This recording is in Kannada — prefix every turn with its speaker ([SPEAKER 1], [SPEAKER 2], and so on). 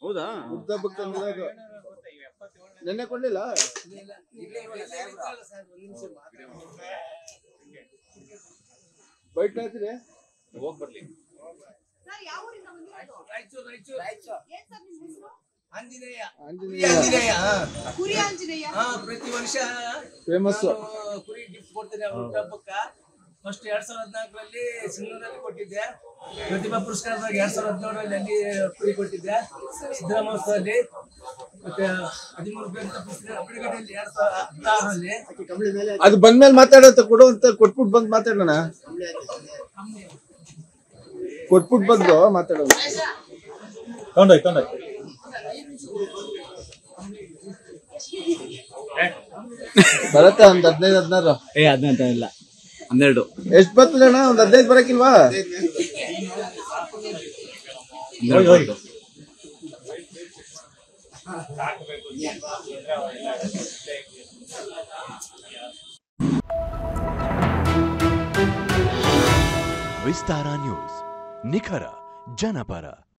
[SPEAKER 1] ಹೌದಾ
[SPEAKER 2] ಹುಟ್ಟದಬ್ಬಕ್ಕೆ ತಂದಿರೋದು ನೆನ್ನೆ ಕೊಡ್ಲಿಲ್ಲ ಬೈಟ್ ಹಾಕ್ರಿ
[SPEAKER 1] ಹೋಗ್ ಬರ್ಲಿ
[SPEAKER 3] ಸರ್ ಯಾವ ಊರಿಂದ ಬಂದಿರೋದು
[SPEAKER 4] ರಾಯಚೂರು ರಾಯಚೂರು
[SPEAKER 3] ಏನ್ ಸರ್ ನಿಮ್ ಹೆಸರು
[SPEAKER 4] ಆಂಜನೇಯ
[SPEAKER 2] ಆಂಜನೇಯ
[SPEAKER 4] ಆಂಜನೇಯ ಹಾ.
[SPEAKER 3] ಕುರಿ ಆಂಜನೇಯ
[SPEAKER 4] ಹಾ ಪ್ರತಿ ವರ್ಷ
[SPEAKER 2] ಫೇಮಸ್
[SPEAKER 4] ನಾನು ಕುರಿ ಗಿಫ್ಟ್ ಕೊಡ್ತೇನೆ ಅವ್ರ ಹುಟ್ಟಹಬ್ಬಕ್ಕ ಫಸ್ಟ್ ಎರಡ್ ಸಾವಿರದ ಹದಿನಾಲ್ಕರಲ್ಲಿ ಸಿಂಗೂರಲ್ಲಿ ಕೊಟ್ಟಿದ್ದೆ ಪ್ರತಿಭಾ ಪುರಸ್ಕಾರದಾಗ ಎರಡ್ ಸಾವಿರದ ಹದಿನೇಳರಲ್ಲಿ ಅಲ್ಲಿ ಕುರಿ ಕೊಟ್ಟಿದ್ದೆ ಸಿದ್ದರಾಮೋತ್ಸವದಲ್ಲಿ ಮತ್ತೆ ಹದಿಮೂರು ರೂಪಾಯಿ ಅಂತ ಪುಸ್ತಕ ಬಿಡುಗಡೆಯಲ್ಲಿ ಎರಡ್ ಸಾವಿರದ ಹದಿನಾರರಲ್ಲಿ
[SPEAKER 2] ಅದು ಬಂದ್ಮೇಲೆ ಮಾತಾಡತ್ತ ಕೊಡು ಅಂತ ಕೊಟ್ಬಿಟ್ಟು ಬಂದ್ ಮಾತಾಡೋಣ ಕೊಟ್ಬಿಟ್ಟು ಬಂದು ಮಾತಾಡೋಣ
[SPEAKER 5] ತಗೊಂಡೋಯ್ ತಗೊಂಡೋಯ್
[SPEAKER 2] ಬರತ್ತಾ ಒಂದ್ ಹದಿನೈದು ಹದಿನಾರು
[SPEAKER 1] ಏ ಹದಿನೆಂಟು ಇಲ್ಲ ಹನ್ನೆರಡು
[SPEAKER 2] ಎಷ್ಟ್ ಬರ್ತದೆ ಅಣ್ಣ ಒಂದ್ ಹದಿನೈದು ಬರಕಿಲ್ವಾ
[SPEAKER 5] ಹೋಯ್ ಹೋಯ್
[SPEAKER 6] ವಿಸ್ತಾರ ನ್ಯೂಸ್ ನಿಖರ ಜನಪರ